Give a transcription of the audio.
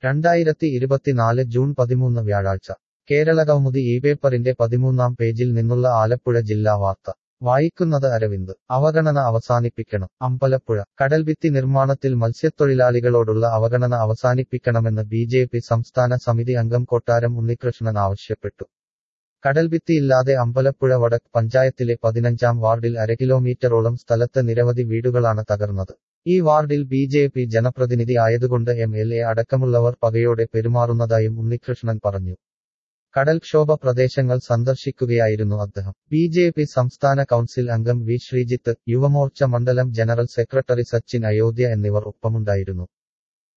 രണ്ടായിരത്തി ഇരുപത്തിനാല് ജൂൺ പതിമൂന്ന് വ്യാഴാഴ്ച കേരളകൗമുദി ഈ പേപ്പറിന്റെ പതിമൂന്നാം പേജിൽ നിന്നുള്ള ആലപ്പുഴ ജില്ലാ വാർത്ത വായിക്കുന്നത് അരവിന്ദ് അവഗണന അവസാനിപ്പിക്കണം അമ്പലപ്പുഴ കടൽഭിത്തി നിർമ്മാണത്തിൽ മത്സ്യത്തൊഴിലാളികളോടുള്ള അവഗണന അവസാനിപ്പിക്കണമെന്ന് ബി ജെ പി സംസ്ഥാന സമിതി അംഗം കൊട്ടാരം ഉണ്ണികൃഷ്ണൻ ആവശ്യപ്പെട്ടു കടൽഭിത്തിയില്ലാതെ അമ്പലപ്പുഴ വടക്ക് പഞ്ചായത്തിലെ പതിനഞ്ചാം വാർഡിൽ അര കിലോമീറ്ററോളം സ്ഥലത്ത് നിരവധി വീടുകളാണ് തകർന്നത് ഈ വാർഡിൽ ബി ജെ പി ജനപ്രതിനിധി ആയതുകൊണ്ട് എം എൽ എ അടക്കമുള്ളവർ പകയോടെ പെരുമാറുന്നതായും ഉണ്ണികൃഷ്ണൻ പറഞ്ഞു കടൽക്ഷോഭ പ്രദേശങ്ങൾ സന്ദർശിക്കുകയായിരുന്നു അദ്ദേഹം ബി ജെ പി സംസ്ഥാന കൗൺസിൽ അംഗം വി ശ്രീജിത്ത് യുവമോർച്ച മണ്ഡലം ജനറൽ സെക്രട്ടറി സച്ചിൻ അയോധ്യ എന്നിവർ ഒപ്പമുണ്ടായിരുന്നു